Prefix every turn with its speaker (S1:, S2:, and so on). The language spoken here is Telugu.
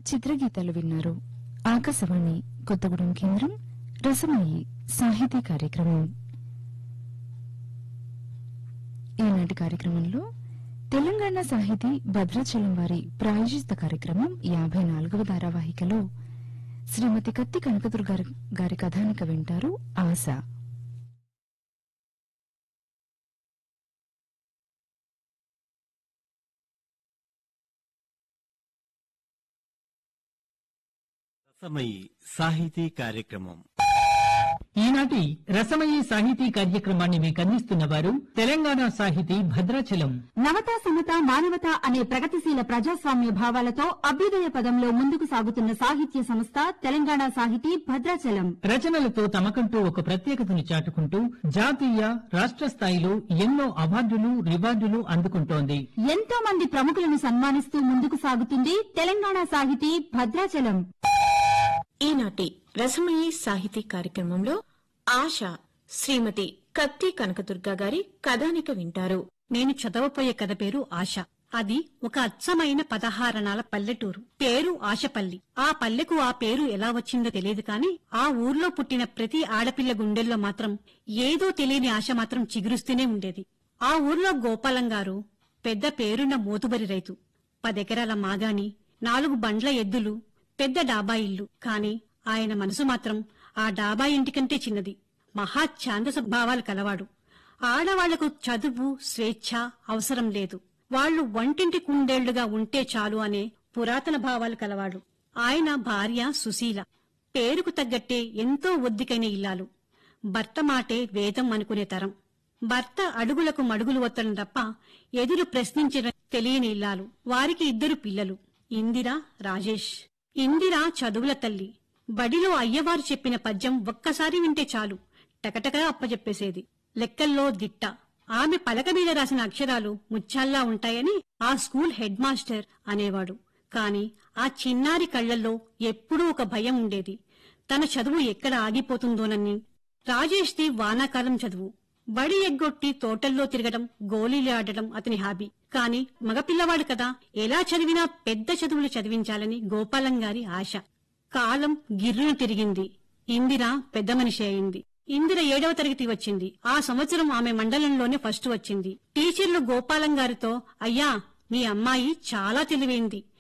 S1: చిత్రగీతాలు విన్నారు ఆకాశవాణి కొత్తగూడెం కేంద్రం రసమయి సాహితీ కార్యక్రమం ఈనాటి కార్యక్రమంలో తెలంగాణ సాహితీ భద్రాచలం వారి ప్రాయోజిత కార్యక్రమం యాభై నాలుగవ ధారావాహికలో శ్రీమతి కత్తి కనకదుర్గ గారి కథానిక వింటారు ఆశ
S2: రసమయి సాహితీ కార్యక్రమం
S3: ఈనాటి రసమయీ సాహితీ కార్యక్రమాన్ని మీకు అందిస్తున్న వారు తెలంగాణ సాహితీ భద్రాచలం
S4: నవత సమత మానవత అనే ప్రగతిశీల ప్రజాస్వామ్య భావాలతో అభ్యుదయ పదంలో ముందుకు సాగుతున్న సాహిత్య సంస్థ తెలంగాణ సాహితీ భద్రాచలం
S3: రచనలతో తమకంటూ ఒక ప్రత్యేకతను చాటుకుంటూ జాతీయ రాష్ట్ర స్థాయిలో ఎన్నో అవార్డులు రివార్డులు అందుకుంటోంది
S4: ఎంతో మంది ప్రముఖులను సన్మానిస్తూ ముందుకు సాగుతుంది తెలంగాణ సాహితీ భద్రాచలం
S5: ఈనాటి రసమయీ సాహితీ కార్యక్రమంలో ఆశ శ్రీమతి కత్తి కనకదుర్గ గారి కథానిక వింటారు
S6: నేను చదవబోయే కథ పేరు ఆశ అది ఒక అచ్చమైన పదహారణాల పల్లెటూరు పేరు ఆశపల్లి ఆ పల్లెకు ఆ పేరు ఎలా వచ్చిందో తెలియదు కాని ఆ ఊర్లో పుట్టిన ప్రతి ఆడపిల్ల గుండెల్లో మాత్రం ఏదో తెలియని ఆశ మాత్రం చిగురుస్తూనే ఉండేది ఆ ఊర్లో గోపాలం గారు పెద్ద పేరున్న మోతుబరి రైతు పదెకరాల మాగాని నాలుగు బండ్ల ఎద్దులు పెద్ద డాబా ఇల్లు కాని ఆయన మనసు మాత్రం ఆ డాబా ఇంటికంటే చిన్నది మహా ఛాందస భావాలు కలవాడు ఆడవాళ్లకు చదువు స్వేచ్ఛ అవసరం లేదు వాళ్లు వంటింటి కుందేళ్లుగా ఉంటే చాలు అనే పురాతన భావాలు కలవాడు ఆయన భార్య సుశీల పేరుకు తగ్గట్టే ఎంతో ఒద్దికైన ఇల్లాలు భర్త మాటే వేదం అనుకునే తరం భర్త అడుగులకు మడుగులు ఒత్తడం తప్ప ఎదురు ప్రశ్నించిన తెలియని ఇల్లాలు వారికి ఇద్దరు పిల్లలు ఇందిర రాజేష్ ఇందిర చదువుల తల్లి బడిలో అయ్యవారు చెప్పిన పద్యం ఒక్కసారి వింటే చాలు టకటకా అప్పజెప్పేసేది లెక్కల్లో దిట్ట ఆమె పలక మీద రాసిన అక్షరాలు ముచ్చాల్లా ఉంటాయని ఆ స్కూల్ హెడ్ మాస్టర్ అనేవాడు కాని ఆ చిన్నారి కళ్లల్లో ఎప్పుడూ ఒక భయం ఉండేది తన చదువు ఎక్కడ ఆగిపోతుందోనని రాజేష్ది వానాకాలం చదువు బడి ఎగ్గొట్టి తోటల్లో తిరగడం గోళీలు ఆడడం అతని హాబీ కాని మగపిల్లవాడు కదా ఎలా చదివినా పెద్ద చదువులు చదివించాలని గోపాలం గారి ఆశ కాలం గిర్రున తిరిగింది ఇందిర పెద్ద మనిషి అయింది ఇందిర ఏడవ తరగతి వచ్చింది ఆ సంవత్సరం ఆమె మండలంలోనే ఫస్ట్ వచ్చింది టీచర్లు గోపాలం గారితో అయ్యా మీ అమ్మాయి చాలా తెలివైంది